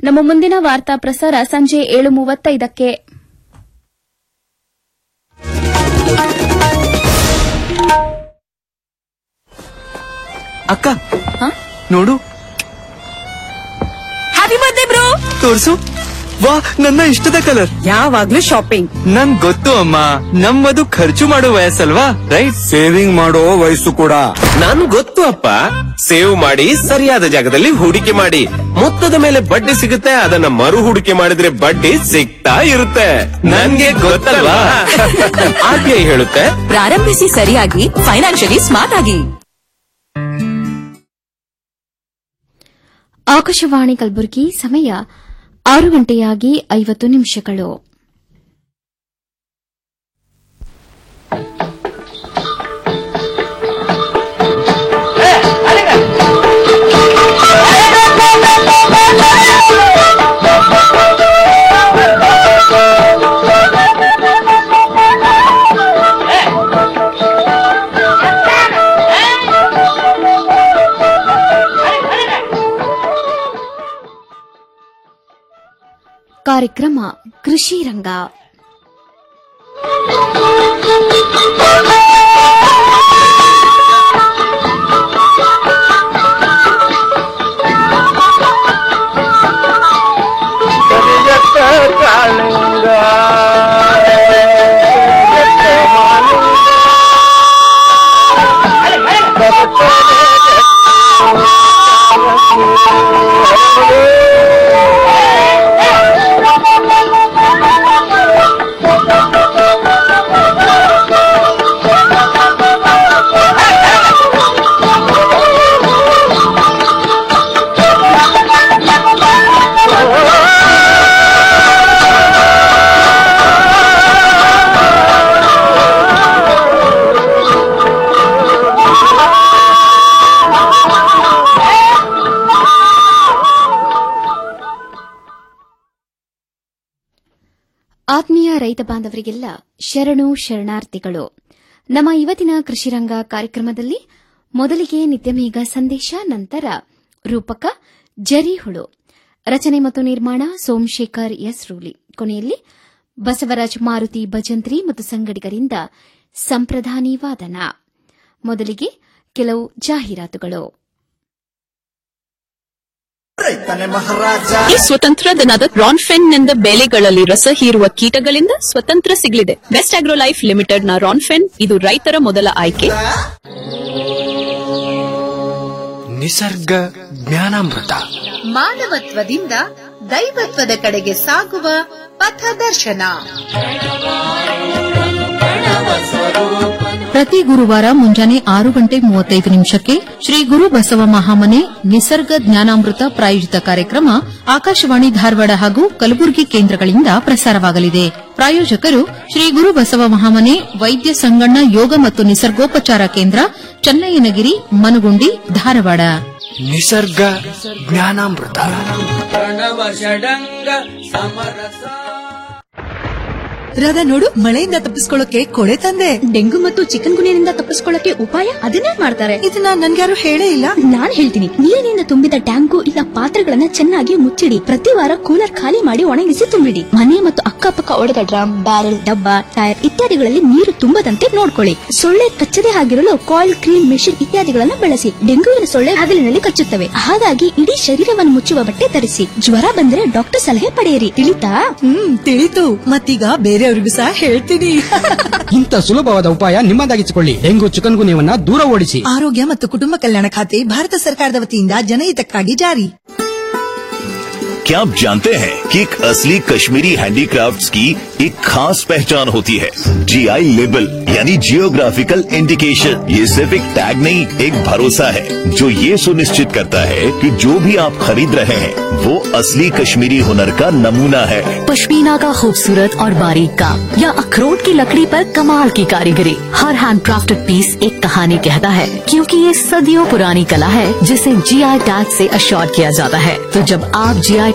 ನಮ್ಮ ಮುಂದಿನ ವಾರ್ತಾ ಪ್ರಸಾರ ಸಂಜೆ ಏಳು ಮೂವತ್ತೈದಕ್ಕೆ ಅಕ್ಕ ಹ? ನೋಡು ಹ್ಯಾಪಿ ಬರ್ತ್ಡೇ ಬ್ರೋ ತೋರ್ಸು ವಾ ನನ್ನ ಇಷ್ಟದ ಕಲರ್ ಯಾವಾಗ್ಲೂ ಶಾಪಿಂಗ್ ನನ್ ಗೊತ್ತು ಅಮ್ಮ ನಮ್ಮದು ಖರ್ಚು ಮಾಡೋ ವಯಸ್ಸಲ್ವಾ ರೈಟ್ ಸೇವಿಂಗ್ ಮಾಡೋ ವಯಸ್ಸು ಕೂಡ ನಾನು ಗೊತ್ತು ಅಪ್ಪ ಸೇವ್ ಮಾಡಿ ಸರಿಯಾದ ಜಾಗದಲ್ಲಿ ಹೂಡಿಕೆ ಮಾಡಿ ಮೊತ್ತದ ಮೇಲೆ ಬಡ್ಡಿ ಸಿಗುತ್ತೆ ಅದನ್ನ ಮರು ಹೂಡಿಕೆ ಮಾಡಿದ್ರೆ ಬಡ್ಡಿ ಸಿಗ್ತಾ ಇರುತ್ತೆ ನನ್ಗೆ ಗೊತ್ತಲ್ವಾ ಆರ್ ಬಿ ಐ ಹೇಳುತ್ತೆ ಪ್ರಾರಂಭಿಸಿ ಸರಿಯಾಗಿ ಫೈನಾನ್ಷಿಯಲಿ ಸ್ಮಾರ್ಟ್ ಆಗಿ ಆಕಾಶವಾಣಿ ಕಲಬುರಗಿ ಸಮಯ ಆರು ಗಂಟೆಯಾಗಿ ಐವತ್ತು ನಿಮಿಷಗಳು ಕಾರ್ಯಕ್ರಮ ಕೃಷಿ ರಂಗ ಆತ್ಮೀಯ ರೈತ ಬಾಂಧವರಿಗೆಲ್ಲ ಶರಣು ಶರಣಾರ್ಥಿಗಳು ನಮ್ಮ ಇವತ್ತಿನ ಕೃಷಿರಂಗ ಕಾರ್ಯಕ್ರಮದಲ್ಲಿ ಮೊದಲಿಗೆ ನಿತ್ಯಮೇಘ ಸಂದೇಶ ನಂತರ ರೂಪಕ ಜರಿಹುಳು ರಚನೆ ಮತ್ತು ನಿರ್ಮಾಣ ಸೋಮಶೇಖರ್ ಎಸ್ ರೂಲಿ ಕೊನೆಯಲ್ಲಿ ಬಸವರಾಜ್ ಮಾರುತಿ ಭಜಂತ್ರಿ ಮತ್ತು ಸಂಗಡಿಗರಿಂದ ಸಂಪ್ರದಾನಿ ವಾದನ ಮೊದಲಿಗೆ ಕೆಲವು ಜಾಹೀರಾತುಗಳು ಈ ಸ್ವತಂತ್ರ ದಿನದ ರಾನ್ಫೆನ್ ನಿಂದ ಬೆಳೆಗಳಲ್ಲಿ ರಸ ಹೀರುವ ಕೀಟಗಳಿಂದ ಸ್ವತಂತ್ರ ಸಿಗಲಿದೆ ಬೆಸ್ಟ್ ಆಗ್ರೋ ಲೈಫ್ ಲಿಮಿಟೆಡ್ ನ ರಾನ್ಫೆನ್ ಇದು ರೈತರ ಮೊದಲ ಆಯ್ಕೆ ನಿಸರ್ಗ ಜ್ಞಾನಾಮೃತ ಮಾನವತ್ವದಿಂದ ದೈವತ್ವದ ಕಡೆಗೆ ಸಾಗುವ ಪಥದರ್ಶನ ಪ್ರತಿ ಗುರುವಾರ ಮುಂಜಾನೆ ಆರು ಗಂಟೆ ಮೂವತ್ತೈದು ನಿಮಿಷಕ್ಕೆ ಶ್ರೀ ಗುರು ಬಸವ ಮಹಾಮನೆ ನಿಸರ್ಗ ಜ್ಞಾನಾಮೃತ ಪ್ರಾಯೋಜಿತ ಕಾರ್ಯಕ್ರಮ ಆಕಾಶವಾಣಿ ಧಾರವಾಡ ಹಾಗೂ ಕಲಬುರಗಿ ಕೇಂದ್ರಗಳಿಂದ ಪ್ರಸಾರವಾಗಲಿದೆ ಪ್ರಾಯೋಜಕರು ಶ್ರೀ ಗುರು ಬಸವ ಮಹಾಮನೆ ವೈದ್ಯ ಸಂಗಣ್ಣ ಯೋಗ ಮತ್ತು ನಿಸರ್ಗೋಪಚಾರ ಕೇಂದ್ರ ಚನ್ನಯ್ಯನಗಿರಿ ಮನಗುಂಡಿ ಧಾರವಾಡ ನಿಸರ್ಗ ಜ್ಞಾನಾಮೃತ ರಾಧಾ ನೋಡು ಮಳೆಯಿಂದ ತಪ್ಪಿಸ್ಕೊಳ್ಳೋಕೆ ಕೊಡೆ ತಂದೆ ಡೆಂಗು ಮತ್ತು ಚಿಕನ್ ಗುನಿಯಿಂದ ತಪ್ಪಿಸ್ಕೊಳ್ಳಕ್ಕೆ ಉಪಾಯ ಅದನ್ನೇ ಮಾಡ್ತಾರೆ ಇದನ್ನ ನನ್ಗ್ಯಾರು ಹೇಳೇ ಇಲ್ಲ ನಾನ್ ಹೇಳ್ತೀನಿ ನೀರಿನಿಂದ ತುಂಬಿದ ಟ್ಯಾಂಕು ಇಲ್ಲ ಪಾತ್ರೆಗಳನ್ನ ಚೆನ್ನಾಗಿ ಮುಚ್ಚಿಡಿ ಪ್ರತಿ ವಾರ ಕೂಲರ್ ಖಾಲಿ ಮಾಡಿ ಒಣಗಿಸಿ ತುಂಬಿಡಿ ಮನೆ ಮತ್ತು ಅಕ್ಕಪಕ್ಕ ಒಡೆದ ಡ್ರಮ್ ಬ್ಯಾರೆಲ್ ಡಬ್ಬ ಟೈರ್ ಇತ್ಯಾದಿಗಳಲ್ಲಿ ನೀರು ತುಂಬದಂತೆ ನೋಡ್ಕೊಳ್ಳಿ ಸೊಳ್ಳೆ ಕಚ್ಚದೆ ಆಗಿರಲು ಕಾಯಿಲ್ ಕ್ರೀಮ್ ಮೆಷಿನ್ ಇತ್ಯಾದಿಗಳನ್ನ ಬಳಸಿ ಡೆಂಗುವಿನ ಸೊಳ್ಳೆ ಹಗಲಿನಲ್ಲಿ ಕಚ್ಚುತ್ತವೆ ಹಾಗಾಗಿ ಇಡೀ ಶರೀರವನ್ನು ಮುಚ್ಚುವ ಬಟ್ಟೆ ಧರಿಸಿ ಜ್ವರ ಬಂದ್ರೆ ಡಾಕ್ಟರ್ ಸಲಹೆ ಪಡೆಯಿರಿ ತಿಳಿತಾ ಹ್ಮ್ ತಿಳಿತು ಮತ್ತೀಗ ಬೇರೆಯವ್ರಿಗೂ ಸಹ ಹೇಳ್ತೀನಿ ಇಂಥ ಸುಲಭವಾದ ಉಪಾಯ ನಿಮ್ಮದಾಗಿಸಿಕೊಳ್ಳಿ ಡೆಂಗು ಚಿಕನ್ ಗುನ್ಯವನ್ನ ದೂರ ಓಡಿಸಿ ಆರೋಗ್ಯ ಮತ್ತು ಕುಟುಂಬ ಕಲ್ಯಾಣ ಖಾತೆ ಭಾರತ ಸರ್ಕಾರದ ವತಿಯಿಂದ ಜನಹಿತಕ್ಕಾಗಿ ಜಾರಿ क्या आप जानते हैं कि एक असली कश्मीरी हैंडीक्राफ्ट्स की एक खास पहचान होती है जीआई लेबल यानी जियोग्राफिकल इंडिकेशन ये सिर्फ एक टैग नहीं एक भरोसा है जो ये सुनिश्चित करता है कि जो भी आप खरीद रहे हैं वो असली कश्मीरी हुनर का नमूना है पश्मीना का खूबसूरत और बारीक काम या अखरोट की लकड़ी पर कमाल की कारीगरी हर हैंड क्राफ्टेड पीस एक कहानी कहता है क्योंकि ये सदियों पुरानी कला है जिसे जीआई टैग से अश्योर किया जाता है तो जब आप जीआई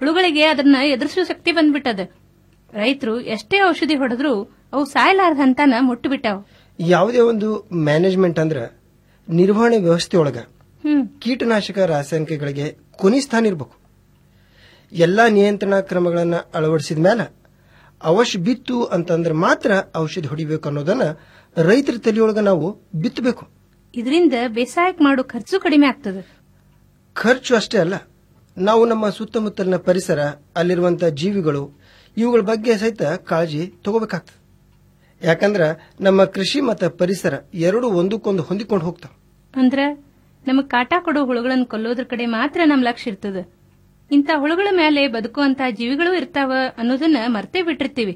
ಹುಳುಗಳಿಗೆ ಅದನ್ನ ಎದುರಿಸುವ ಶಕ್ತಿ ಬಂದ್ಬಿಟ್ಟದ ರೈತರು ಎಷ್ಟೇ ಔಷಧಿ ಹೊಡೆದ್ರು ಅವು ಸಾಯಲಾರ್ದ ಹಂತನ ಮುಟ್ಟುಬಿಟ್ಟಾವ ಯಾವುದೇ ಒಂದು ಮ್ಯಾನೇಜ್ಮೆಂಟ್ ಅಂದ್ರ ನಿರ್ವಹಣೆ ವ್ಯವಸ್ಥೆ ಒಳಗ ಹ್ಮ್ ಕೀಟನಾಶಕ ರಾಸಾಯನಿಕಗಳಿಗೆ ಕೊನಿ ಸ್ಥಾನ ಇರಬೇಕು ಎಲ್ಲಾ ನಿಯಂತ್ರಣ ಕ್ರಮಗಳನ್ನ ಅಳವಡಿಸಿದ ಮೇಲೆ ಅವಶ್ಯ ಬಿತ್ತು ಅಂತಂದ್ರೆ ಮಾತ್ರ ಔಷಧಿ ಹೊಡಿಬೇಕು ಅನ್ನೋದನ್ನ ರೈತರ ತಲೆಯೊಳಗ ನಾವು ಬಿತ್ತಬೇಕು ಇದರಿಂದ ಬೇಸಾಯಕ್ ಮಾಡೋ ಖರ್ಚು ಕಡಿಮೆ ಆಗ್ತದ ಖರ್ಚು ಅಷ್ಟೇ ಅಲ್ಲ ನಾವು ನಮ್ಮ ಸುತ್ತಮುತ್ತಲಿನ ಪರಿಸರ ಅಲ್ಲಿರುವಂತಹ ಜೀವಿಗಳು ಇವುಗಳ ಬಗ್ಗೆ ಸಹಿತ ಕಾಳಜಿ ತಗೋಬೇಕಾಗ್ತದೆ ಯಾಕಂದ್ರ ನಮ್ಮ ಕೃಷಿ ಮತ್ತು ಪರಿಸರ ಎರಡು ಒಂದಕ್ಕೊಂದು ಹೊಂದಿಕೊಂಡು ಹೋಗ್ತಾವ ಅಂದ್ರ ನಮಗ್ ಕಾಟ ಕೊಡೋ ಹುಳುಗಳನ್ನ ಕೊಲ್ಲೋದ್ರ ಕಡೆ ಮಾತ್ರ ನಮ್ ಲಕ್ಷ್ಯ ಇರ್ತದ ಇಂಥ ಹುಳುಗಳ ಮೇಲೆ ಬದುಕುವಂತ ಜೀವಿಗಳು ಇರ್ತಾವ ಅನ್ನೋದನ್ನ ಮರ್ತೇ ಬಿಟ್ಟಿರ್ತೀವಿ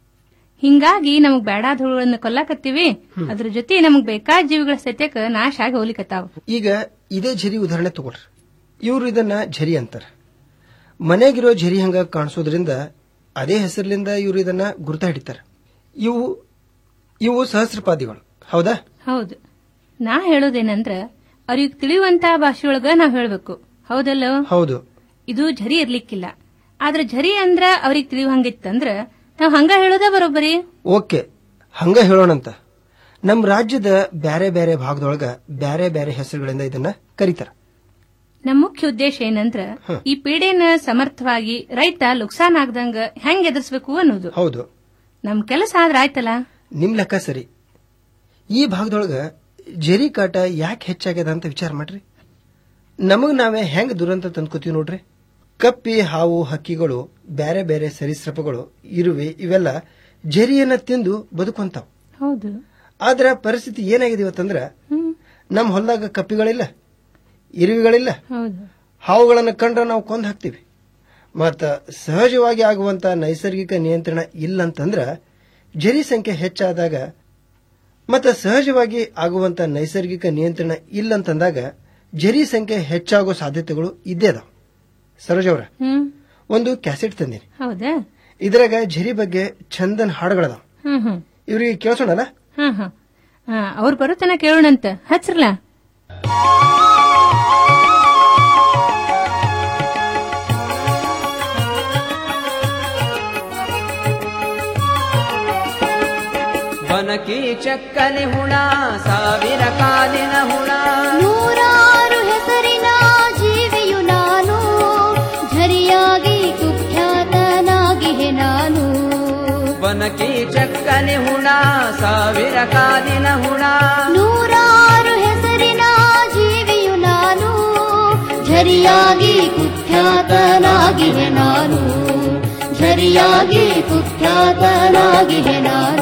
ಹಿಂಗಾಗಿ ನಮಗ್ ಬೇಡಾದ ಹುಳುಗಳನ್ನ ಕೊಲ್ಲಾಕತ್ತೀವಿ ಅದ್ರ ಜೊತೆ ನಮಗ್ ಬೇಕಾದ ಜೀವಿಗಳ ಸತ್ಯಕ್ಕ ನಾಶ ಆಗಿ ಹೋಗ್ಲಿಕತ್ತಾವ ಈಗ ಇದೇ ಝರಿ ಉದಾಹರಣೆ ತಗೊಳ್ರಿ ಇವರು ಇದನ್ನ ಝರಿ ಅಂತಾರ ಮನೆಗಿರೋ ಝರಿ ಹಂಗ ಕಾಣಿಸೋದ್ರಿಂದ ಅದೇ ಹೆಸರಿನಿಂದ ಇವರು ಇದನ್ನ ಗುರುತ ಹಿಡಿತಾರ ಇವು ಇವು ಸಹಸ್ರಪಾದಿಗಳು ಹೌದಾ ಹೌದು ನಾ ಹೇಳೋದೇನಂದ್ರ ಅವ್ರಿಗೆ ತಿಳಿಯುವಂತ ಭಾಷೆಯೊಳಗ ನಾವ್ ಹೇಳ್ಬೇಕು ಹೌದಲ್ಲ ಹೌದು ಇದು ಝರಿ ಇರ್ಲಿಕ್ಕಿಲ್ಲ ಆದ್ರ ಝರಿ ಅಂದ್ರ ಅವ್ರಿಗೆ ತಿಳಿಯುವಂಗಿತ್ತಂದ್ರ ನಾವ್ ಹಂಗ ಹೇಳೋದ ಬರೋಬ್ಬರಿ ಓಕೆ ಹಂಗ ಹೇಳೋಣಂತ ನಮ್ಮ ರಾಜ್ಯದ ಬ್ಯಾರೆ ಬ್ಯಾರೆ ಭಾಗದೊಳಗ ಬ್ಯಾರೆ ಬ್ಯಾರೆ ಹೆಸರುಗಳಿಂದ ಇದನ್ನ ಕರೀತಾರ ನಮ್ ಮುಖ್ಯ ಉದ್ದೇಶ ಏನಂದ್ರ ಈ ಪೀಡೆನ ಸಮರ್ಥವಾಗಿ ರೈತ ಲುಕ್ಸಾನ್ ಆಗ್ದಂಗ ಹೆಂಗ್ ಎದುರಿಸ್ಬೇಕು ಅನ್ನೋದು ಹೌದು ನಮ್ ಕೆಲಸ ಆದ್ರ ಆಯ್ತಲ್ಲ ನಿಮ್ ಲೆಕ್ಕ ಸರಿ ಈ ಭಾಗದೊಳಗ ಜರಿ ಕಾಟ ಯಾಕೆ ಹೆಚ್ಚಾಗ್ಯದ ಅಂತ ವಿಚಾರ ಮಾಡ್ರಿ ನಮಗ್ ನಾವೇ ಹೆಂಗ್ ದುರಂತ ತಂದ್ಕೋತೀವಿ ನೋಡ್ರಿ ಕಪ್ಪಿ ಹಾವು ಹಕ್ಕಿಗಳು ಬೇರೆ ಬೇರೆ ಸರೀಸೃಪಗಳು ಇರುವೆ ಇವೆಲ್ಲ ಜರಿಯನ್ನ ತಿಂದು ಬದುಕುವಂತಾವ್ ಹೌದು ಆದ್ರ ಪರಿಸ್ಥಿತಿ ಏನಾಗಿದೆ ಇವತ್ತಂದ್ರ ನಮ್ಮ ಹೊಲದಾಗ ಕಪ್ಪಿಗಳಿಲ್ಲ ಇರುವೆಗಳಿಲ್ಲ ಹೌದು ಹಾವುಗಳನ್ನ ಕಂಡ್ರೆ ನಾವು ಕೊಂದು ಹಾಕ್ತಿವಿ ಮತ್ತ ಸಹಜವಾಗಿ ಆಗುವಂತ ನೈಸರ್ಗಿಕ ನಿಯಂತ್ರಣ ಇಲ್ಲ ಅಂತಂದ್ರ ಜರಿ ಸಂಖ್ಯೆ ಹೆಚ್ಚಾದಾಗ ಮತ್ತ ಸಹಜವಾಗಿ ಆಗುವಂತ ನೈಸರ್ಗಿಕ ನಿಯಂತ್ರಣ ಇಲ್ಲ ಅಂತಂದಾಗ ಜರಿ ಸಂಖ್ಯೆ ಹೆಚ್ಚಾಗೋ ಸಾಧ್ಯತೆಗಳು ಇದ್ದೇ ಅದಾವ ಸರೋಜ್ ಅವ್ರ ಹ್ಮ್ ಒಂದು ಕ್ಯಾಸೆಟ್ ತಂದೀನಿ ಹೌದಾ ಇದ್ರಾಗ ಜರಿ ಬಗ್ಗೆ ಚಂದನ್ ಹಾಡುಗಳದಾವ ಹ್ಮ್ ಹ್ಮ್ ಇವ್ರಿಗೆ ಕೇಳಿಸೋಣಲ್ಲ ಹಾ ಹಾ ಅವ್ರು ಬರುತ್ತನ ಕೇಳೋಣಂತ ಹಚ್ರಲ್ಲ ಬನಕಿ ಚಕ್ಕನೆ ಹುಣ ಸಾವಿರ ಕಾಲಿನ ಹುಣ ನೂರಾರು ಹೆಸರಿನ ಜೀವಿಯು ನಾನು ಝರಿಯಾಗಿ ಕುಖ್ಯಾತನಾಗಿಹೆ ನಾನು ಬನಕಿ ಚಕ್ಕನೆ ಹುಣ ಸಾವಿರ ಕಾಲಿನ ಹುಣ ನೂರಾರು ಹೆಸರಿನ ಜೀವಿಯು ನಾನು ಝರಿಯಾಗಿ ಕುಖ್ಯಾತನಾಗಿಹೆ ನಾನು ಝರಿಯಾಗಿ ಕುಖ್ಯಾತನಾಗಿಹೆ ನಾನು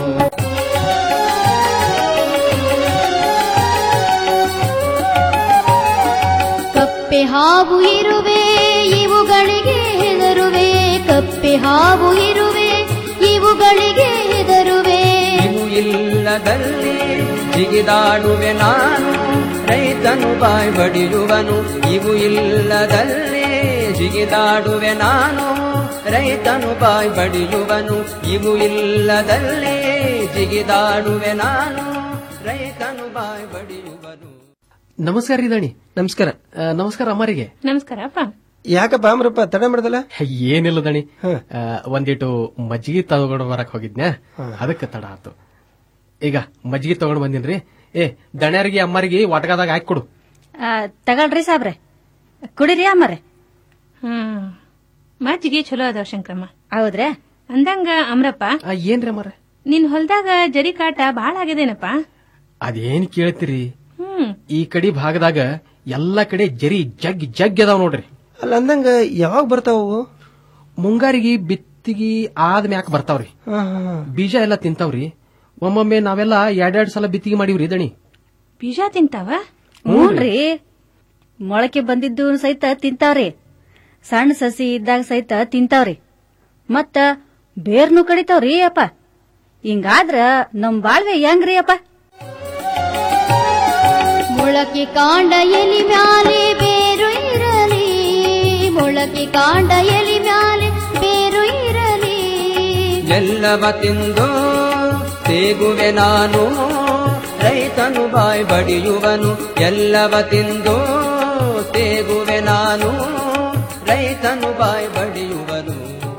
ಕಪ್ಪೆ ಹಾವು ಇರುವೆ ಇವುಗಳಿಗೆ ಹೆದರುವೆ ಕಪ್ಪೆ ಹಾವು ಇರುವೆ ಇವುಗಳಿಗೆ ಹೆದರುವೆ ಇವು ಇಲ್ಲದಲ್ಲಿ ಜಿಗಿದಾಡುವೆ ನಾನು ರೈತನು ಬಾಯ್ ಬಡಿಯುವನು ಇವು ಇಲ್ಲದಲ್ಲಿ ಜಿಗಿದಾಡುವೆ ನಾನು ರೈತನು ಬಾಯ್ ಬಡಿಯುವನು ಇವು ಇಲ್ಲದಲ್ಲಿ ಜಿಗಿದಾಡುವೆ ನಾನು ರೈತನು ಬಾಯ್ ಬಡಿಯುವನು ನಮಸ್ಕಾರ ರೀ ದಣಿ ನಮಸ್ಕಾರ ಆ, ನಮಸ್ಕಾರ ಅಮ್ಮರಿಗೆ ನಮಸ್ಕಾರ ಅಪ್ಪ ಯಾಕಪ್ಪ ಅಮ್ರಪ್ಪ ತಡ ಮಾಡ್ದಲ್ಲ ಏನಿಲ್ಲ ದಣಿ ಆ, ಒಂದಿಟ್ಟು ಮಜ್ಜಿಗೆ ತಗೊಂಡು ಬರಕ್ ಹೋಗಿದ್ನ್ಯಾ ಅದಕ್ಕೆ ತಡ ಆತು ಈಗ ಮಜ್ಜಿಗೆ ತಗೊಂಡ್ ಬಂದಿನ್ರಿ ಏ ದಣ್ಯರಿಗೆ ಅಮ್ಮರಿಗೆ ಒಟಕದಾಗ ಹಾಕಿ ಕೊಡು ಆ, ತಗಳ್ರಿ ಸಾಬ್ರೆ ಕುಡಿರಿ ಅಮ್ಮರೆ ಹ್ಮ್ ಮಜ್ಜಿಗೆ ಚಲೋ ಅದಾವ ಶಂಕ್ರಮ್ಮ ಹೌದ್ರೆ ಅಂದಂಗ ಅಮ್ರಪ್ಪ ಏನ್ರಿ ಅಮ್ಮರ ನಿನ್ ಹೊಲ್ದಾಗ ಜರಿ ಕಾಟ ಬಾಳ ಆಗಿದೇನಪ್ಪ ಅದೇನ್ ಕೇಳ್ತೀರಿ ಹ್ಮ್ ಈ ಕಡೆ ಭಾಗದಾಗ ಎಲ್ಲಾ ಕಡೆ ಜರಿ ಜಗ್ ಜಗ್ ಅದಾವ್ ನೋಡ್ರಿ ಅಲ್ಲ ಅಂದಂಗ ಯಾವಾಗ ಬರ್ತಾವು ಮುಂಗಾರಿಗೆ ಬಿತ್ತಿಗಿ ಆದ ಮ್ಯಾಕ್ ಬರ್ತಾವ್ರಿ ಬೀಜ ಎಲ್ಲ ತಿಂತಾವ್ರಿ ಒಮ್ಮೊಮ್ಮೆ ನಾವೆಲ್ಲ ಎರಡೆರಡ್ ಸಲ ಬಿತ್ತಿಗೆ ಮಾಡಿವ್ರಿ ದಣಿ ಬೀಜ ತಿಂತಾವ ಹ್ಞೂನ್ರಿ ಮೊಳಕೆ ಬಂದಿದ್ದು ಸಹಿತ ತಿಂತಾವ್ರಿ ಸಣ್ಣ ಸಸಿ ಇದ್ದಾಗ ಸಹಿತ ತಿಂತಾವ್ರಿ ಮತ್ತ ಬೇರ್ನು ಕಡಿತಾವ್ರಿ ಅಪ್ಪ ಹಿಂಗಾದ್ರ ನಮ್ ಬಾಳ್ವೆ ಹೆಂಗ್ರಿ ಅಪ್ಪ ಮೊಳಕೆ ಕಾಂಡ ಎಲಿ ಮ್ಯಾಲೆ ಬೇರು ಇರಲಿ ಮೊಳಕೆ ಕಾಂಡ ಎಲಿ ಮ್ಯಾಲೆ ಬೇರು ಇರಲಿ ಎಲ್ಲವ ತಿಂದು ತೇಗುವೆ ನಾನು ರೈತನು ಬಾಯ್ ಬಡಿಯುವನು ಎಲ್ಲವ ತಿಂದು ತೇಗುವೆ ನಾನು ರೈತನು ಬಾಯ್ ಬಡಿಯುವನು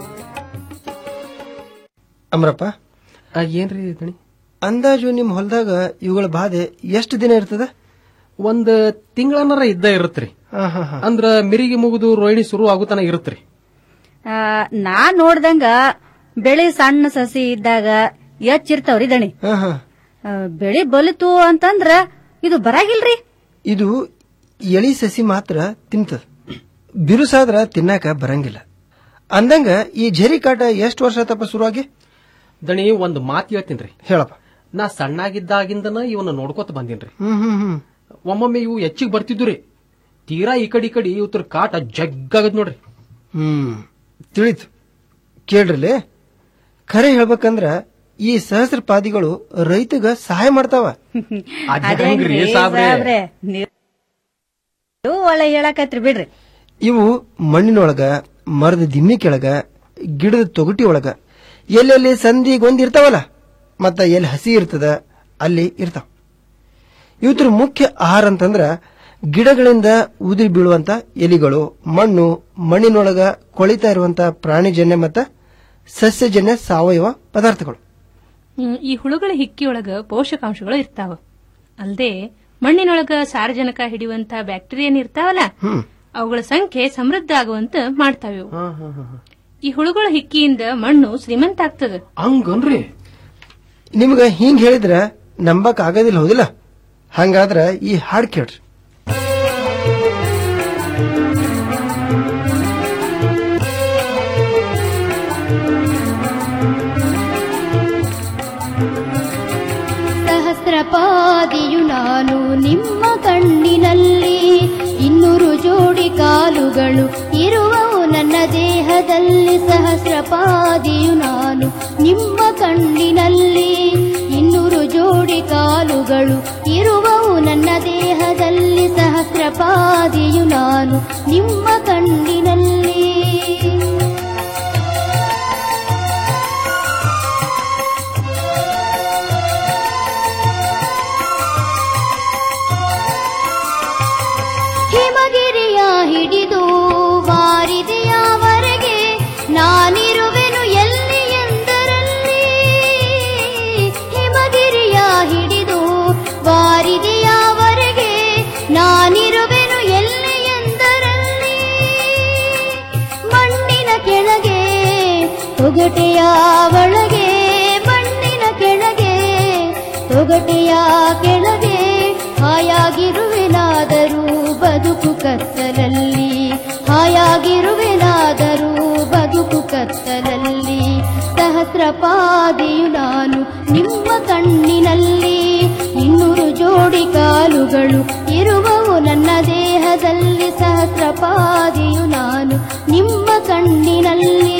ಅಮ್ರಪ್ಪ ಏನ್ರಿ ದಣಿ ಅಂದಾಜು ನಿಮ್ ಹೊಲದಾಗ ಇವುಗಳ ಬಾಧೆ ಎಷ್ಟು ದಿನ ಇರ್ತದ ಒಂದ್ ತಿಂಗಳನ್ನರ ಇದ್ದ ಇರುತ್ರಿ ಅಂದ್ರ ಮಿರಿಗೆ ಮುಗಿದು ರೋಹಿಣಿ ಶುರು ಆಗುತನ ಇರುತ್ರಿ ಆ, ನಾ ನೋಡ್ದಂಗ ಬೆಳೆ ಸಣ್ಣ ಸಸಿ ಇದ್ದಾಗ ಎಚ್ಚಿರ್ತಾವ್ರಿ ದಣಿ ಆ, ಬೆಳೆ ಬಲಿತು ಅಂತಂದ್ರ ಇದು ಬರಾಗಿಲ್ರಿ ಇದು ಎಳಿ ಸಸಿ ಮಾತ್ರ ತಿಂತದ ಬಿರುಸಾದ್ರ ತಿನ್ನಾಕ ಬರಂಗಿಲ್ಲ ಅಂದಂಗ ಈ ಝರಿ ಕಾಟ ಎಷ್ಟು ವರ್ಷ ತಪ್ಪ ಶುರುವಾಗಿ ದಣಿ ಒಂದ್ ಮಾತ್ ಹೇಳ್ತೀನ್ರಿ ಹೇಳಪ್ಪ ನಾ ಸಣ್ಣಾಗಿದ್ದಾಗಿಂದನ ಇವನ್ನ ನೋಡ್ಕೋತ ಬಂದೀನ್ರಿ ಹ್ಮ್ ಹ್ಮ್ ಹ್ಮ್ ಒಮ್ಮೊಮ್ಮೆ ಇವು ಹೆಚ್ಚಿಗೆ ಬರ್ತಿದ್ದುರಿ ತೀರಾ ಈ ಕಡೆ ಈ ಕಡೆ ಇವತ್ರ ಕಾಟ ಜಗ್ಗಾಗದ್ ನೋಡ್ರಿ ಹ್ಮ್ ತಿಳಿತು ಕೇಳ್ರಲಿ ಖರೆ ಹೇಳ್ಬೇಕಂದ್ರ ಈ ಸಹಸ್ರ ಪಾದಿಗಳು ರೈತಗ ಸಹಾಯ ಮಾಡ್ತಾವ ಅದೇನ್ರಿ ಸಾಬ್ರೆ, ನೀವು ಒಳ್ಳೆ ಹೇಳಕತ್ರಿ ಬಿಡ್ರಿ ಇವು ಮಣ್ಣಿನೊಳಗ ಮರದ ದಿಮ್ಮಿ ಕೆಳಗ ಗಿಡದ ತೊಗಟಿ ಒಳಗ ಎಲ್ಲೆಲ್ಲಿ ಸಂಧಿ ಗೊಂದಿ ಇರ್ತಾವಲ್ಲ ಮತ್ತ ಎಲ್ಲಿ ಹಸಿ ಇರ್ತದ ಅಲ್ಲಿ ಇರ್ತಾವ ಇವತ್ರ ಮುಖ್ಯ ಆಹಾರ ಅಂತಂದ್ರ ಗಿಡಗಳಿಂದ ಉದುರಿ ಬೀಳುವಂತ ಎಲಿಗಳು ಮಣ್ಣು ಮಣ್ಣಿನೊಳಗ ಕೊಳಿತಾ ಇರುವಂತ ಪ್ರಾಣಿಜನ್ಯ ಮತ್ತ ಸಸ್ಯಜನ್ಯ ಸಾವಯವ ಪದಾರ್ಥಗಳು ಹ್ಮ್, ಈ ಹುಳುಗಳ ಹಿಕ್ಕಿಯೊಳಗ ಪೋಷಕಾಂಶಗಳು ಇರ್ತಾವ ಅಲ್ದೆ ಮಣ್ಣಿನೊಳಗ ಸಾರಜನಕ ಹಿಡಿಯುವಂತ ಬ್ಯಾಕ್ಟೀರಿಯನ್ ಇರ್ತಾವಲ್ಲ ಹ್ಮ್ ಅವುಗಳ ಸಂಖ್ಯೆ ಸಮೃದ್ಧ ಆಗುವಂತ ಮಾಡ್ತಾವೆ ಇವು. ಈ ಹುಳುಗಳ ಹಿಕ್ಕಿಯಿಂದ ಮಣ್ಣು ಶ್ರೀಮಂತ ಆಗ್ತದ ಹಂಗನ್ರಿ ನಿಮ್ಗ ಹಿಂಗ್ ಹೇಳಿದ್ರ ನಂಬಕ್ ಆಗೋದಿಲ್ಲ ಹೌದಿಲ್ಲ ಹಂಗಾದ್ರ ಈ ಹಾಡ್ ಕೇಳ್ರಿ ಸಹಸ್ರಪಾದಿಯು ನಾನು ನಿಮ್ಮ ಕಣ್ಣಿನಲ್ಲಿ ಇನ್ನೂರು ಜೋಡಿ ಕಾಲುಗಳು ಇರುವವು ನನ್ನ ದೇಹದಲ್ಲಿ ಸಹಸ್ರಪಾದಿಯು ನಾನು ನಿಮ್ಮ ಕಣ್ಣಿನಲ್ಲಿ ಇನ್ನೂರು ಜೋಡಿ ಕಾಲುಗಳು ಇರುವವು ನನ್ನ ದೇಹದಲ್ಲಿ ಸಹಸ್ರಪಾದಿಯು ನಾನು ನಿಮ್ಮ ಕಣ್ಣಿನಲ್ಲಿ ಹಿಮಗಿರಿಯ ಹಿಡಿದು ವಾರಿದೆಯವರೆಗೆ ನಾನಿರುವೆನು ಎಲ್ಲಿ ಎಂದರಲ್ಲಿ ಹಿಮಗಿರಿಯ ಹಿಡಿದು ವಾರಿದೆಯವರೆಗೆ ನಾನಿರುವೆನು ಎಲ್ಲಿ ಎಂದರಲ್ಲಿ ಮಣ್ಣಿನ ಕೆಳಗೆ ತೊಗಟೆಯ ಒಳಗೆ ಮಣ್ಣಿನ ಕೆಳಗೆ ತೊಗಟೆಯ ಕೆಳಗೆ ಹಾಯಾಗಿರುವೆನಾದರೂ ಬದುಕು ಕತ್ತಲಲ್ಲಿ ಹಾಯಾಗಿರುವೆನಾದರೂ ಬದುಕು ಕತ್ತಲಲ್ಲಿ ಸಹಸ್ರಪಾದಿಯು ನಾನು ನಿಮ್ಮ ಕಣ್ಣಿನಲ್ಲಿ ಇನ್ನೂರು ಜೋಡಿ ಕಾಲುಗಳು ಇರುವವು ನನ್ನ ದೇಹದಲ್ಲಿ ಸಹಸ್ರಪಾದಿಯು ನಾನು ನಿಮ್ಮ ಕಣ್ಣಿನಲ್ಲಿ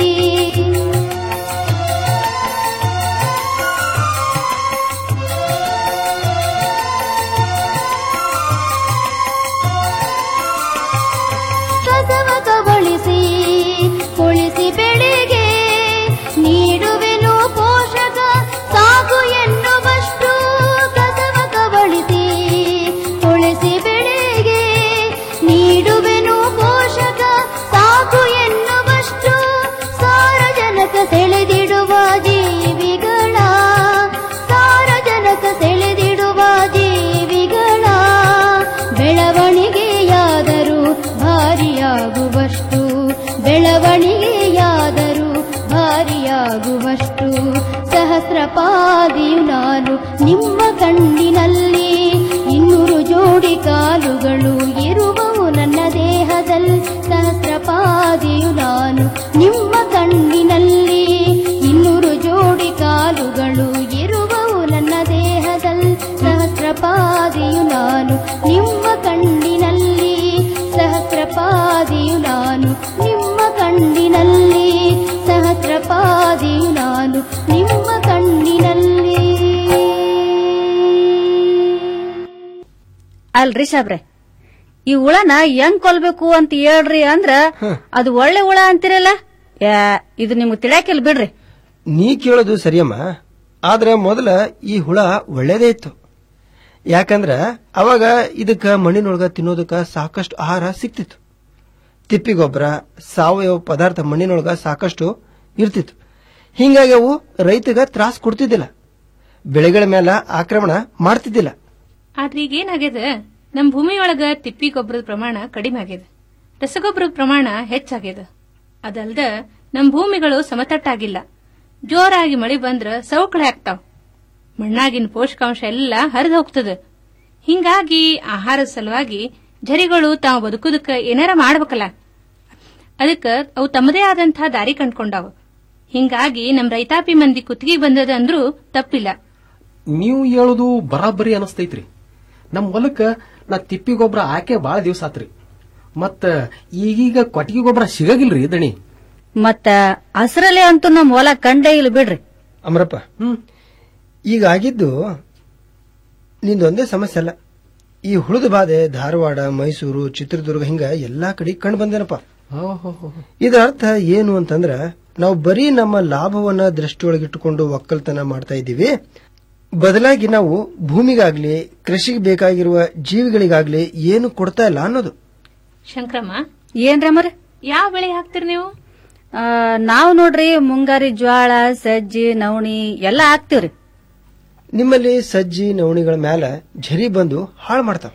ಕಸವ ಕಬಳಿಸಿ ಕೊಳಿಸಿ ಬೆಳೆಗೆ ನೀಡುವೆನು ಪೋಷಕ ಸಾಕು ಎನ್ನುವಷ್ಟು ಕಸವ ಕಬಳಿಸಿ ಕೊಳಿಸಿ ಬೆಳೆಗೆ ನೀಡುವೆನು ಪೋಷಕ ಸಾಕು ಎನ್ನುವಷ್ಟು ಸಾರಜನಕ ಸೆಳೆದಿಡುವ ಜೀವಿಗಳ ಸಾರಜನಕ ಸೆಳೆದಿಡುವ ಜೀವಿಗಳ ಬೆಳವಣಿಗೆಯಾದರೂ ಭಾರಿಯಾಗುವಷ್ಟು ಬೆಳವಣಿಗೆಯಾದರೂ ಭಾರಿಯಾಗುವಷ್ಟು ಸಹಸ್ರಪಾದಿಯು ನಾನು ನಿಮ್ಮ ಕಣ್ಣಿನಲ್ಲಿ ಇನ್ನೂರು ಜೋಡಿ ಕಾಲುಗಳು ಇರುವವು ನನ್ನ ದೇಹದಲ್ಲಿ ಸಹಸ್ರಪಾದಿಯು ನಾನು ನಿಮ್ಮ ಕಣ್ಣಿನಲ್ಲಿ ಇನ್ನೂರು ಜೋಡಿ ಕಾಲುಗಳು ಇರುವವು ನನ್ನ ದೇಹದಲ್ಲಿ ಸಹಸ್ರಪಾದಿಯು ನಾನು ನಿಮ್ಮ ಕಣ್ಣಿನಲ್ಲಿ ಸಹಸ್ರಪಾದಿಯು ನಾನು ನಿಮ್ಮ ಕಣ್ಣಿನಲ್ಲಿ ಸಹಸ್ರಪಾದಿಯು ನಾನು ನಿಮ್ಮ ಕಣ್ಣಿನಲ್ಲಿ ಅಲ್ರಿ ಸಾಬ್ರೆ ಈ ಹುಳನ ಹೆಂಗ್ ಕೊಲ್ಬೇಕು ಅಂತ ಹೇಳ್ರಿ ಅಂದ್ರ ಅದು ಒಳ್ಳೆ ಹುಳ ಅಂತಿರಲ್ಲ ಯಾ, ಇದು ನಿಮ್ಗೆ ತಿಳಿಯಾಕಿಲ್ ಬಿಡ್ರಿ ನೀ ಕೇಳೋದು ಸರಿಯಮ್ಮ ಆದ್ರ ಮೊದಲ ಈ ಹುಳ ಒಳ್ಳೇದೇ ಇತ್ತು ಯಾಕಂದ್ರ ಅವಾಗ ಇದಕ್ಕ ಮಣ್ಣಿನೊಳಗ ತಿನ್ನೋದಕ್ಕ ಸಾಕಷ್ಟು ಆಹಾರ ಸಿಕ್ತಿತ್ತು ತಿಪ್ಪಿ ಗೊಬ್ಬರ ಸಾವಯವ ಪದಾರ್ಥ ಮಣ್ಣಿನೊಳಗ ಸಾಕಷ್ಟು ಇರ್ತಿತ್ತು ಹಿಂಗಾಗಿ ಅವು ರೈತಗ ತ್ರಾಸ ಕೊಡ್ತಿದ್ದಿಲ್ಲ ಬೆಳೆಗಳ ಮೇಲೆ ಆಕ್ರಮಣ ಮಾಡ್ತಿದ್ದಿಲ್ಲ ಆದ್ರೆ ಈಗ ಏನಾಗ್ಯದ ನಮ್ ಭೂಮಿಯೊಳಗ ತಿಪ್ಪಿ ಗೊಬ್ಬರದ ಪ್ರಮಾಣ ಕಡಿಮೆ ಆಗ್ಯದ ರಸಗೊಬ್ಬರದ ಪ್ರಮಾಣ ಹೆಚ್ಚಾಗ್ಯದ ಅದಲ್ದ ನಮ್ ಭೂಮಿಗಳು ಸಮತಟ್ಟಾಗಿಲ್ಲ ಜೋರಾಗಿ ಮಳಿ ಬಂದ್ರ ಸವಕಳಿ ಆಗ್ತಾವ್ ಮಣ್ಣಾಗಿನ ಪೋಷಕಾಂಶ ಎಲ್ಲ ಹರಿದು ಹೋಗ್ತದ ಹಿಂಗಾಗಿ ಆಹಾರದ ಸಲುವಾಗಿ ಝರಿಗಳು ತಾವು ಬದುಕುದಕ್ಕ ಏನಾರ ಮಾಡ್ಬೇಕಲ್ಲ ಅದಕ್ಕ ಅವು ತಮ್ಮದೇ ಆದಂತಹ ದಾರಿ ಕಂಡ್ಕೊಂಡಾವ ಹಿಂಗಾಗಿ ನಮ್ ರೈತಾಪಿ ಮಂದಿ ಕುತ್ತಿಗೆ ಬಂದದ ಅಂದ್ರೂ ತಪ್ಪಿಲ್ಲ ನೀವು ಹೇಳುದು ಬರಾಬರಿ ಅನಸ್ತೈತ್ರಿ ನಮ್ ಹೊಲಕ್ಕ ನಾ ತಿಪ್ಪಿ ಗೊಬ್ಬರ ಹಾಕೆ ಬಾಳ ದಿವಸ ಆತ್ರಿ ಮತ್ತ ಈಗೀಗ ಕೊಟ್ಟಿಗೆ ಗೊಬ್ಬರ ಸಿಗಗಿಲ್ರಿ ದಣಿ ಮತ್ತ ಹಸ್ರಲೆ ಅಂತೂ ನಮ್ ಹೊಲ ಕಂಡೇ ಇಲ್ಲ ಬಿಡ್ರಿ ಅಮರಪ್ಪ ಈಗ ಆಗಿದ್ದು ನಿಂದೊಂದೇ ಸಮಸ್ಯೆ ಅಲ್ಲ ಈ ಹುಳುದ ಬಾಧೆ ಧಾರವಾಡ ಮೈಸೂರು ಚಿತ್ರದುರ್ಗ ಹಿಂಗ ಎಲ್ಲಾ ಕಡೆ ಕಂಡು ಬಂದೇನಪ್ಪ ಇದರ ಅರ್ಥ ಏನು ಅಂತಂದ್ರ ನಾವು ಬರೀ ನಮ್ಮ ಲಾಭವನ್ನ ದೃಷ್ಟಿಯೊಳಗಿಟ್ಟುಕೊಂಡು ಒಕ್ಕಲ್ತನ ಮಾಡ್ತಾ ಇದ್ದೀವಿ ಬದಲಾಗಿ ನಾವು ಭೂಮಿಗಾಗ್ಲಿ ಕೃಷಿಗೆ ಬೇಕಾಗಿರುವ ಜೀವಿಗಳಿಗಾಗ್ಲಿ ಏನು ಕೊಡ್ತಾ ಇಲ್ಲ ಅನ್ನೋದು ಶಂಕ್ರಮ್ಮ ಏನ್ರ ಮರ ಯಾವ ಬೆಳೆ ಹಾಕ್ತಿರಿ ನೀವು ನಾವು ನೋಡ್ರಿ ಮುಂಗಾರಿ ಜ್ವಾಳ ಸಜ್ಜಿ ನವಣಿ ಎಲ್ಲಾ ಹಾಕ್ತಿವ್ರಿ ನಿಮ್ಮಲ್ಲಿ ಸಜ್ಜಿ ನವಣಿಗಳ ಮ್ಯಾಲ ಝರಿ ಬಂದು ಹಾಳು ಮಾಡ್ತಾವ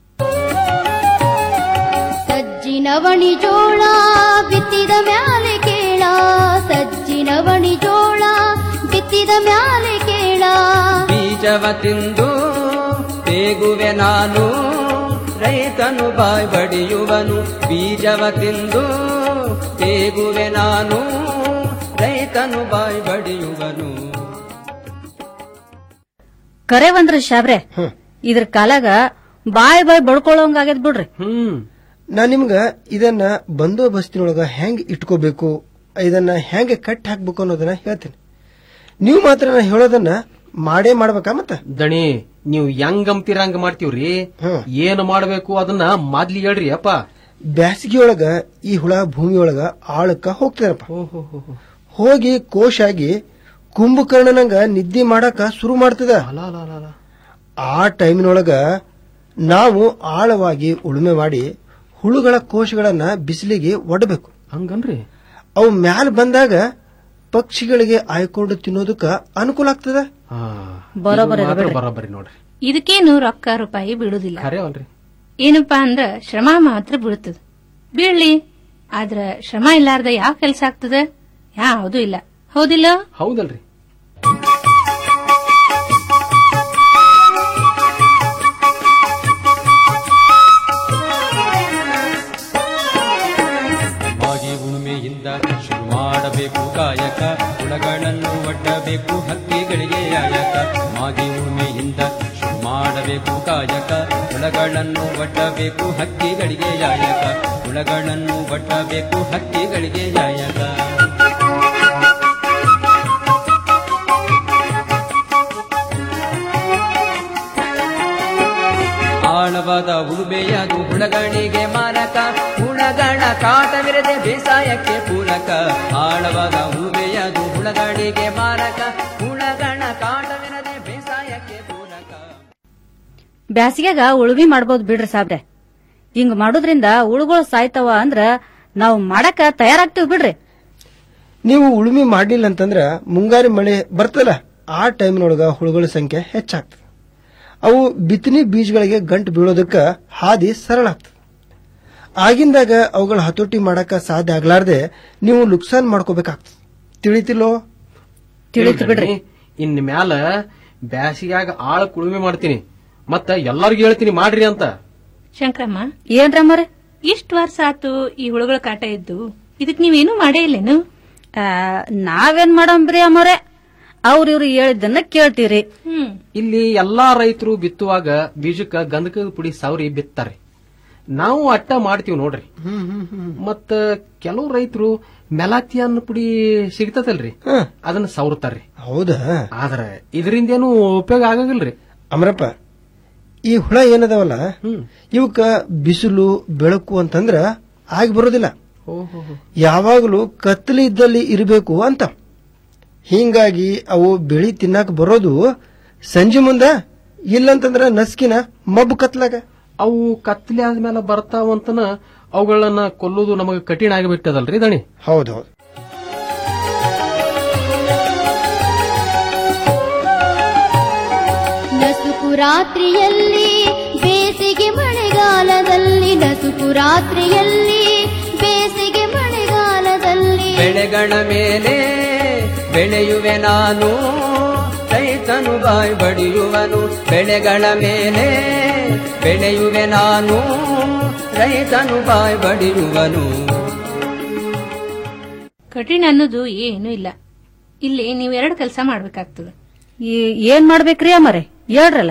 ಸಜ್ಜಿನವಣಿ ಜೋಳ ಬಿತ್ತಿದ ಮ್ಯಾಲೆ ಕೇಳ ಸಜ್ಜಿನವಣಿ ಜೋಳ ಬಿತ್ತಿದ ಮ್ಯಾಲೆ ಕೇಳ ಬೀಜವ ತಿಂದು ತೇಗುವೆ ನಾನು ರೈತನು ಬಾಯ್ ಬಡಿಯುವನು ಬೀಜವ ತಿಂದು ತೇಗುವೆ ನಾನು ರೈತನು ಬಾಯ್ ಬಡಿಯುವನು ಕರೆ ಬಂದ್ರಿ ಶಾಬ್ರೆ ಇದ್ರ ಕಾಲಾಗ ಬಾಯ್ ಬಾಯ್ ಬಡ್ಕೊಳ್ಳೋಂಗಾಗ್ಯದ ಬಿಡ್ರಿ ಹ್ಮ್ ನಾ ನಿಮ್ಗ ಇದನ್ನ ಬಂದೋಬಸ್ತಿನೊಳಗ ಹೆಂಗ್ ಇಟ್ಕೋಬೇಕು ಇದನ್ನ ಹೆಂಗ್ ಕಟ್ ಹಾಕ್ಬೇಕು ಅನ್ನೋದನ್ನ ಹೇಳ್ತೀನಿ ನೀವು ಮಾತ್ರ ನಾ ಹೇಳೋದನ್ನ ಮಾಡೇ ಮಾಡ್ಬೇಕಾ ಮತ್ತ ದಣಿ ನೀವು ಹೆಂಗ್ ಅಂಬ್ತೀರ ಹಂಗ ಮಾಡ್ತೀವ್ರಿ ಏನ್ ಮಾಡ್ಬೇಕು ಅದನ್ನ ಮೊದ್ಲಿ ಹೇಳ್ರಿ ಅಪ್ಪ ಬ್ಯಾಸಿಗೆಯೊಳಗ ಈ ಹುಳ ಭೂಮಿಯೊಳಗ ಆಳಕ್ಕ ಹೋಗ್ತಾರಪ್ಪ ಹೋಗಿ ಕೋಶ ಆಗಿ ಕುಂಭಕರ್ಣನಂಗ ನಿದ್ದೆ ಮಾಡಕ ಶುರು ಮಾಡ್ತದ ಆ ಟೈಮಿನೊಳಗ ನಾವು ಆಳವಾಗಿ ಉಳುಮೆ ಮಾಡಿ ಹುಳುಗಳ ಕೋಶಗಳನ್ನ ಬಿಸಿಲಿಗೆ ಒಡಬೇಕು ಹಂಗನ್ರಿ ಅವು ಮ್ಯಾಲ ಬಂದಾಗ ಪಕ್ಷಿಗಳಿಗೆ ಆಯ್ಕೊಂಡು ತಿನ್ನೋದಕ್ಕ ಅನುಕೂಲ ಆಗ್ತದ ಬರೋಬ್ಬರಿ ಇದು ಮಾತ್ರ ಬಿಡ್ರಿ. ಬರೋಬ್ಬರಿ ನೋಡ್ರಿ ಇದಕ್ಕೇನು ರೊಕ್ಕ ರೂಪಾಯಿ ಬೀಳುದಿಲ್ಲ ಖರೆ ಅಲ್ರಿ ಏನಪ್ಪಾ ಅಂದ್ರ ಶ್ರಮ ಮಾತ್ರ ಬೀಳ್ತದ ಬೀಳ್ಲಿ ಆದ್ರ ಶ್ರಮ ಇಲ್ಲಾರ್ದ ಯಾವ ಕೆಲ್ಸ ಆಗ್ತದ ಯಾವುದು ಇಲ್ಲ ಹೌದಿಲ್ಲ ಹೌದಲ್ರಿ ಮಾಗಿ ಉಳುಮೆಯಿಂದ ಶುರು ಮಾಡಬೇಕು ಕಾಯಕ ಹುಳಗಳನ್ನು ಒಡ್ಡಬೇಕು ಹಕ್ಕಿಗಳಿಗೆ ಯಾಯಕ ಮಾಗಿ ಉಳುಮೆಯಿಂದ ಶುರು ಮಾಡಬೇಕು ಕಾಯಕ ಹುಳಗಳನ್ನು ಒಡ್ಡಬೇಕು ಹಕ್ಕಿಗಳಿಗೆ ಯಾಯಕ ಹುಳಗಳನ್ನು ಒಡ್ಡಬೇಕು ಹಕ್ಕಿಗಳಿಗೆ ಯಾಯಕ ಆಳವಾದ ಉಳುಮೆಯದು ಹುಳಗಳಿಗೆ ಮಾರಕ ಹುಳಗಳ ಕಾಟವಿರದೆ ಬೇಸಾಯಕ್ಕೆ ಪೂರಕ ಆಳವಾದ ಉಳುಮೆಯದು ಹುಳಗಳಿಗೆ ಮಾರಕ ಹುಳಗಳ ಕಾಟವಿರದೆ ಬೇಸಾಯಕ್ಕೆ ಪೂರಕ ಬ್ಯಾಸಿಗ್ಯಾಗ ಉಳುಮಿ ಮಾಡ್ಬೋದು ಬಿಡ್ರಿ ಸಾಬ್ರೆ ಹಿಂಗ್ ಮಾಡೋದ್ರಿಂದ ಉಳುಗಳು ಸಾಯ್ತಾವ ಅಂದ್ರ ನಾವು ಮಾಡಕ ತಯಾರಾಗ್ತೀವಿ ಬಿಡ್ರಿ ನೀವು ಉಳುಮೆ ಮಾಡ್ಲಿಲ್ಲ ಅಂತಂದ್ರ ಮುಂಗಾರಿ ಮಳೆ ಬರ್ತದಲ್ಲ ಆ ಟೈಮ್ನೊಳಗ ಹುಳುಗಳ ಸಂಖ್ಯೆ ಹೆಚ್ಚಾಗ್ತದೆ ಅವು ಬಿತ್ತನೆ ಬೀಜಗಳಿಗೆ ಗಂಟು ಬೀಳೋದಕ್ಕ ಹಾದಿ ಸರಳ ಆಗ್ತದೆ ಆಗಿಂದಾಗ ಅವುಗಳ ಹತೋಟಿ ಮಾಡಕ ಸಾಧ್ಯ ಆಗ್ಲಾರ್ದೆ ನೀವು ನುಕ್ಸಾನ್ ಮಾಡ್ಕೋಬೇಕಾಗ್ತದೆ ತಿಳಿತಿಲ್ಲೋ ತಿಳಿತು ಬಿಡ್ರಿ ಇನ್ ಮ್ಯಾಲ ಬ್ಯಾಸಿಗ್ಯಾಗ ಆಳ ಕುಳುಮೆ ಮಾಡ್ತೀನಿ ಮತ್ತ ಎಲ್ಲರಿಗೂ ಹೇಳ್ತೀನಿ ಮಾಡ್ರಿ ಅಂತ ಶಂಕ್ರಮ್ಮ ಏನ್ರಮ್ಮರ ಇಷ್ಟ ವರ್ಷ ಆತು ಈ ಹುಳುಗಳ ಕಾಟ ಇದ್ದು ಇದಕ್ ನೀವೇನು ಮಾಡೇ ಇಲ್ಲೇನು ನಾವೇನ್ ಮಾಡಂಬ್ರಿ ಅಮ್ಮರೆ ಅವ್ರ ಇವ್ರು ಹೇಳಿದ್ದನ್ನ ಕೇಳ್ತೀರಿ ಹ್ಮ್ ಇಲ್ಲಿ ಎಲ್ಲಾ ರೈತರು ಬಿತ್ತುವಾಗ ಬೀಜಕ್ಕ ಗಂಧಕದ ಪುಡಿ ಸಾವ್ರಿ ಬಿತ್ತಾರೆ ನಾವು ಅಟ್ಟ ಮಾಡ್ತೀವಿ ನೋಡ್ರಿ ಮತ್ತ ಕೆಲವು ರೈತರು ಮೆಲಾತಿಯನ್ ಪುಡಿ ಸಿಗ್ತದಲ್ರಿ ಅದನ್ನ ಸವರ್ತಾರ್ರಿ ಹೌದಾ ಆದ್ರ ಇದರಿಂದೇನು ಉಪಯೋಗ ಆಗಂಗಿಲ್ರಿ ಅಮರಪ್ಪ ಈ ಹುಳ ಏನದಾವಲ್ಲ ಇವಕ್ಕ ಬಿಸಿಲು ಬೆಳಕು ಅಂತಂದ್ರ ಆಗಿ ಬರೋದಿಲ್ಲ ಯಾವಾಗಲೂ ಕತ್ತಲೆ ಇದ್ದಲ್ಲಿ ಇರಬೇಕು ಅಂತ ಹಿಂಗಾಗಿ ಅವು ಬೆಳಿ ತಿನ್ನಾಕ ಬರೋದು ಸಂಜೆ ಮುಂದ ಇಲ್ಲಂತಂದ್ರ ನಸ್ಕಿನ ಮಬ್ಬು ಕತ್ಲಾಗ ಅವು ಕತ್ಲೆ ಆದ್ಮೇಲೆ ಬರ್ತಾವಂತನ ಅವುಗಳನ್ನ ಕೊಲ್ಲುವುದು ನಮಗೆ ಕಠಿಣ ಆಗಿಬಿಟ್ಟದಲ್ರಿ ದಣಿ ಹೌದೌದು ನಸುಕು ರಾತ್ರಿಯಲ್ಲಿ ಬೇಸಿಗೆ ಮಳೆಗಾಲದಲ್ಲಿ ನಸುಕು ರಾತ್ರಿಯಲ್ಲಿ ಬೇಸಿಗೆ ಮಳೆಗಾಲದಲ್ಲಿ ಬೆಳೆಗಳ ಮೇಲೆ ಬೆಳೆಯುವೆ ನಾನು ರೈತನು ಬಾಯ್ ಬಡಿಯುವನು ಬೆಳೆಗಳ ಮೇಲೆ ಬೆಳೆಯುವೆ ನಾನು ರೈತನು ಬಾಯ್ ಬಡಿಯುವನು ಕಠಿಣ ಅನ್ನೋದು ಏನೂ ಇಲ್ಲ ಇಲ್ಲಿ ನೀವು ಎರಡು ಕೆಲಸ ಮಾಡ್ಬೇಕಾಗ್ತದೆ ಏನ್ ಮಾಡ್ಬೇಕ್ರಿ ಅಮ್ಮರೆ ಹೇಳ್ರಲ್ಲ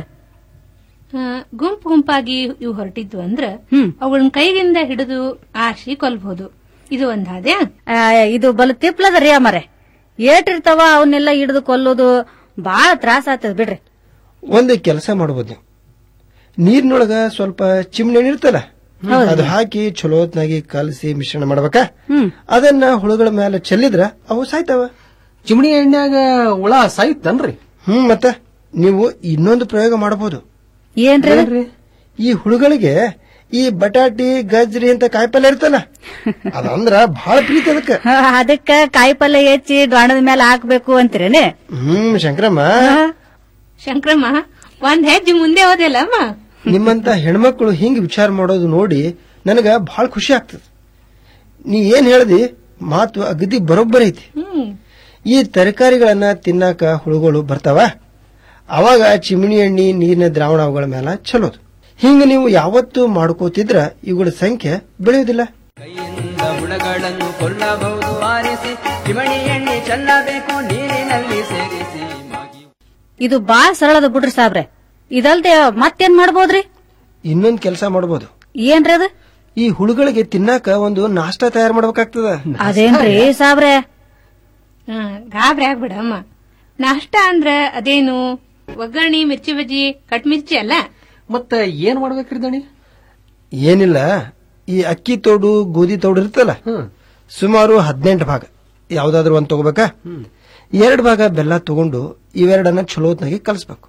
ಗುಂಪು ಗುಂಪಾಗಿ ಇವು ಹೊರಟಿದ್ವು ಅಂದ್ರ ಅವುಗಳನ್ನ ಕೈಯಿಂದ ಹಿಡಿದು ಆರ್ಸಿ ಕೊಲ್ಬಹುದು ಇದು ಒಂದ್ ಹಾದ್ಯಾ ಆ, ಇದು ಬಲು ತಿಪ್ಲದರಿ ಅಮ್ಮರೆ ಏಟಿರ್ತಾವ ಅವನ್ನೆಲ್ಲ ಹಿಡಿದು ಕೊಲ್ಲೋದು ಬಾಳ ತ್ರಾಸ ಆಗ್ತದ ಬಿಡ್ರಿ ಒಂದು ಕೆಲಸ ಮಾಡ್ಬೋದು ನೀವು ನೀರಿನೊಳಗ ಸ್ವಲ್ಪ ಚಿಮ್ನಿ ಎಣ್ಣೆ ಇರ್ತಲ್ಲ ಹೌದು. ಅದು ಹಾಕಿ ಚಲೋ ಹೊತ್ನಾಗಿ ಕಲಸಿ ಮಿಶ್ರಣ ಮಾಡ್ಬೇಕಾ ಅದನ್ನ ಹುಳುಗಳ ಮೇಲೆ ಚೆಲ್ಲಿದ್ರ ಅವು ಸಾಯ್ತಾವ ಚಿಮಣಿ ಎಣ್ಣೆಗ ಹುಳ ಸಾಯ್ತನ್ರಿ ಹ್ಮ್ ಮತ್ತ ನೀವು ಇನ್ನೊಂದು ಪ್ರಯೋಗ ಮಾಡಬಹುದು ಏನ್ರಿ ಈ ಹುಳುಗಳಿಗೆ ಈ ಬಟಾಟಿ ಗಜ್ರಿ ಅಂತ ಕಾಯಿಪಲ್ಯ ಇರ್ತಲ್ಲ ಅದಂದ್ರ ಬಹಳ ಪ್ರೀತಿ ಅದಕ್ಕ ಅದಕ್ಕ ಕಾಯಿಪಲ್ಯ ಹೆಚ್ಚಿ ಡೊಣದ ಮೇಲೆ ಹಾಕ್ಬೇಕು ಅಂತೀರೇನೆ ಹ್ಮ್ ಶಂಕರಮ್ಮ ಶಂಕ್ರಮ್ಮ ಒಂದ್ ಹೆಜ್ಜೆ ಮುಂದೆ ಹೋದೆಲ್ಲ ಅಮ್ಮ ನಿಮ್ಮಂತ ಹೆಣ್ಮಕ್ಳು ಹಿಂಗ್ ವಿಚಾರ ಮಾಡೋದು ನೋಡಿ ನನಗ ಬಹಳ ಖುಷಿ ಆಗ್ತದೆ ನೀ ಏನ್ ಹೇಳ್ದಿ ಮಾತು ಅಗದಿ ಬರೋಬ್ಬರಿ ಐತಿ ಹ್ಮ್ ಈ ತರಕಾರಿಗಳನ್ನ ತಿನ್ನಾಕ ಹುಳುಗಳು ಬರ್ತಾವ ಅವಾಗ ಚಿಮಣಿ ಎಣ್ಣಿ ನೀರಿನ ದ್ರಾವಣ ಅವುಗಳ ಮೇಲೆ ಚಲೋದು ಹಿಂಗ ನೀವು ಯಾವತ್ತು ಮಾಡ್ಕೋತಿದ್ರ ಇವುಗಳ ಸಂಖ್ಯೆ ಬೆಳೆಯುವುದಿಲ್ಲ ಕೈಯಿಂದ ಹುಳಗಳನ್ನು ಕೊಲ್ಲಬಹುದು ಆರಿಸಿ ಚಿಮಣಿ ಎಣ್ಣೆ ಚೆಲ್ಲಬೇಕು ನೀರಿನಲ್ಲಿ ಸೇರಿಸಿ ಇದು ಬಾಳ ಸರಳದ ಬಿಡ್ರಿ ಸಾಬ್ರೆ ಇದಲ್ದೆ ಮತ್ತೇನ್ ಮಾಡ್ಬೋದ್ರಿ ಇನ್ನೊಂದ್ ಕೆಲಸ ಮಾಡಬಹುದು ಏನ್ರಿ ಅದ ಈ ಹುಳುಗಳಿಗೆ ತಿನ್ನಾಕ ಒಂದು ನಾಷ್ಟಾ ತಯಾರು ಮಾಡ್ಬೇಕಾಗ್ತದ ಅದೇನ್ರಿ ಸಾಬ್ರೆ ಹಾ, ಗಾಬ್ರಿ ಆಗ್ಬಿಡ ಅಮ್ಮ ನಾಷ್ಟ ಅಂದ್ರ ಅದೇನು ಒಗ್ಗರಣೆ ಮಿರ್ಚಿ ಬಜ್ಜಿ ಕಟ್ ಮಿರ್ಚಿ ಅಲ್ಲ ಮತ್ತ ಏನ್ ಮಾಡ್ಬೇಕ್ರಿ ದಣಿ ಏನಿಲ್ಲ ಈ ಅಕ್ಕಿ ತೋಡು ಗೋಧಿ ತೋಡು ಇರ್ತಲ್ಲ ಸುಮಾರು ಹದಿನೆಂಟು ಭಾಗ ಯಾವ್ದಾದ್ರು ಒಂದ್ ತಗೋಬೇಕಾ ಎರಡು ಭಾಗ ಬೆಲ್ಲ ತಗೊಂಡು ಇವೆರಡನ್ನ ಚಲೋತ್ನಾಗಿ ಕಲಿಸ್ಬೇಕು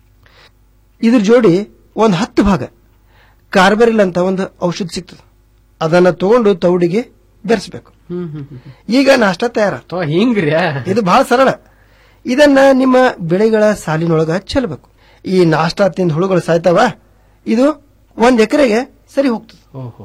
ಇದ್ರ ಜೋಡಿ ಒಂದ್ ಹತ್ತು ಭಾಗ ಕಾರ್ಬರಿಲ್ ಅಂತ ಒಂದು ಔಷಧ ಸಿಗ್ತದೆ ಅದನ್ನ ತಗೊಂಡು ತೌಡಿಗೆ ಬೆರೆಸ್ಬೇಕು ಈಗ ನಾಷ್ಟ ತಯಾರ ಹಿಂಗ್ರಿ ಇದು ಬಹಳ ಸರಳ ಇದನ್ನ ನಿಮ್ಮ ಬೆಳೆಗಳ ಸಾಲಿನೊಳಗ ಚೆಲ್ಲಬೇಕು ಈ ನಾಷ್ಟ ತಿಂದ ಹುಳುಗಳು ಸಾಯ್ತಾವ ಇದು ಒಂದ್ ಎಕರೆಗೆ ಸರಿ ಹೋಗ್ತದೆ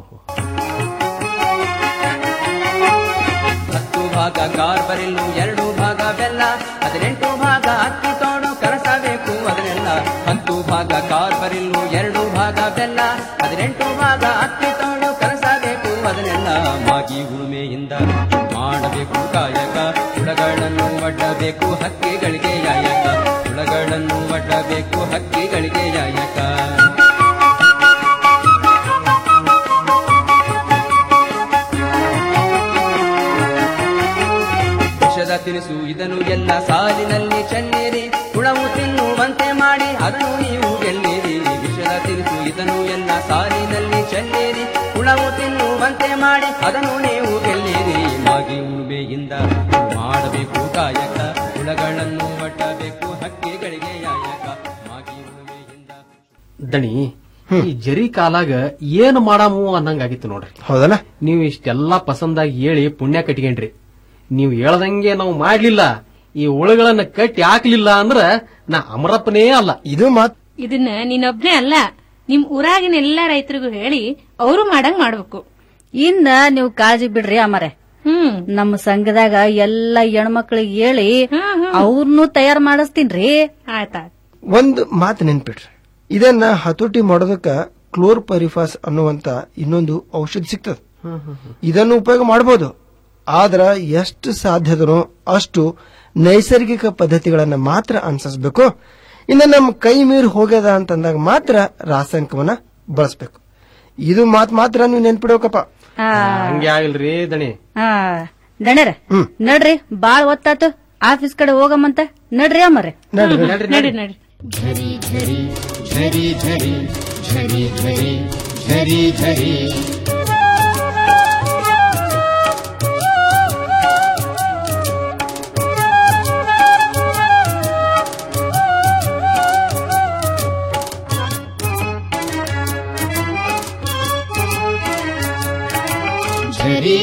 ಹತ್ತು ಭಾಗ ಕಾರ್ಬರಿಲ್ಲು ಎರಡು ಭಾಗ ಬೆಲ್ಲ ಹದಿನೆಂಟು ಭಾಗ ಅಕ್ಕಿ ತೋಡು ಕಲಸಬೇಕು ಅದನ್ನೆಲ್ಲ ಹತ್ತು ಭಾಗ ಕಾರ್ಬರಿಲ್ಲು ಎರಡು ಭಾಗ ಬೆಲ್ಲ ಹದಿನೆಂಟು ಭಾಗ ಅಕ್ಕಿ ತೋಡು ಕಲಸಬೇಕು ಅದನ್ನೆಲ್ಲ ಮಾಗಿ ಉಳುಮೆಯಿಂದ ಮಾಡಬೇಕು ಕಾಯಕ ಹುಳಗಳನ್ನು ಒಡ್ಡಬೇಕು ಹಕ್ಕಿಗಳಿಗೆ ಯಾಯಕ ಹುಳಗಳನ್ನು ಒಡ್ಡಬೇಕು ಹಕ್ಕಿಗಳಿಗೆ ಯಾಯಕ ವಿಷದ ತಿನಿಸು ಇದನ್ನು ಎಲ್ಲ ಸಾಲಿನಲ್ಲಿ ಚೆನ್ನಿರಿ ಹುಳವು ತಿನ್ನುವಂತೆ ಮಾಡಿ ಅದನ್ನು ನೀವು ಗೆಲ್ಲಿರಿ ವಿಷದ ತಿನಿಸು ಇದನ್ನು ಎಲ್ಲ ಸಾಲಿನಲ್ಲಿ ಚೆನ್ನಿರಿ ಹುಳವು ತಿನ್ನುವಂತೆ ಮಾಡಿ ಅದನ್ನು ನೀವು ಗೆಲ್ಲಿರಿ ಮಾಗಿ ಉಳುಮೆಯಿಂದ ಮಾಡಬೇಕು ಕಾಯಕ ಹುಳಗಳನ್ನು ಒಡ್ಡಬೇಕು ಹಕ್ಕಿಗಳಿಗೆ ಯಾಯಕ ಮಾಗಿ ಉಳುಮೆಯಿಂದ ದಣಿ ಈ ಜರಿ ಕಾಲಾಗ ಏನ್ ಮಾಡಾಮು ಅನ್ನಂಗಾಗಿತ್ತು ನೋಡ್ರಿ ಹೌದಲ್ಲ ನೀವು ಇಷ್ಟೆಲ್ಲಾ ಪಸಂದಾಗಿ ಹೇಳಿ ಪುಣ್ಯ ಕಟ್ಕೊಂಡ್ರಿ ನೀವು ಹೇಳ್ದಂಗೆ ನಾವು ಮಾಡ್ಲಿಲ್ಲ ಈ ಹುಳುಗಳನ್ನ ಕಟ್ಟಿ ಹಾಕ್ಲಿಲ್ಲ ಅಂದ್ರ ನಾ ಅಮರಪ್ಪನೇ ಅಲ್ಲ ಇದು ಮಾತ್ ಇದನ್ನ ನೀನೊಬ್ನೇ ಅಲ್ಲ ನಿಮ್ ಊರಾಗಿನ ಎಲ್ಲಾ ರೈತರಿಗೂ ಹೇಳಿ ಅವರು ಮಾಡಂಗ್ ಮಾಡ್ಬೇಕು ಇನ್ನ ನೀವು ಕಾಳಜಿ ಬಿಡ್ರಿ ಅಮ್ಮರೆ ಹ್ಮ್ ನಮ್ಮ ಸಂಘದಾಗ ಎಲ್ಲಾ ಹೆಣ್ಮಕ್ಳಿಗೆ ಹೇಳಿ ಅವ್ರನ್ನೂ ತಯಾರ್ ಮಾಡಿಸ್ತೀನ್ರಿ ಆಯ್ತಾ ಒಂದು ಮಾತು ನೆನ್ಪಿಡ್ರಿ ಇದನ್ನ ಹತೋಟಿ ಮಾಡೋದಕ್ಕ ಕ್ಲೋರ್ ಪರಿಫಾಸ್ ಅನ್ನುವಂತ ಇನ್ನೊಂದು ಔಷಧ ಸಿಗ್ತದ ಇದನ್ನು ಉಪಯೋಗ ಮಾಡಬಹುದು ಆದ್ರ ಎಷ್ಟು ಸಾಧ್ಯದನೋ ಅಷ್ಟು ನೈಸರ್ಗಿಕ ಪದ್ಧತಿಗಳನ್ನ ಮಾತ್ರ ಅನುಸರಿಸಬೇಕು ಇನ್ನು ನಮ್ಮ ಕೈ ಮೀರಿ ಹೋಗ್ಯದ ಅಂತಂದಾಗ ಮಾತ್ರ ರಾಸಾಯನಿಕವನ್ನ ಬಳಸಬೇಕು ಇದು ಮಾತ್ ಮಾತ್ರ ನೀವು ನೆನ್ಪಿಡ್ಬೇಕಪ್ಪ ಹಂಗೆ ಆಗಿಲ್ರಿ ದಣಿ ಹಾ ದಣ್ಯರ ನಡ್ರಿ ಬಾಳ್ ಒತ್ತಾತು ಆಫೀಸ್ ಕಡೆ ಹೋಗಮ್ಮಂತ ನಡ್ರಿ ಅಮ್ಮರೆ ನಡ್ರಿ, ನಡ್ರಿ ನಡ್ರಿ झरी झरी झरी झरी झरी झरी झरी झरी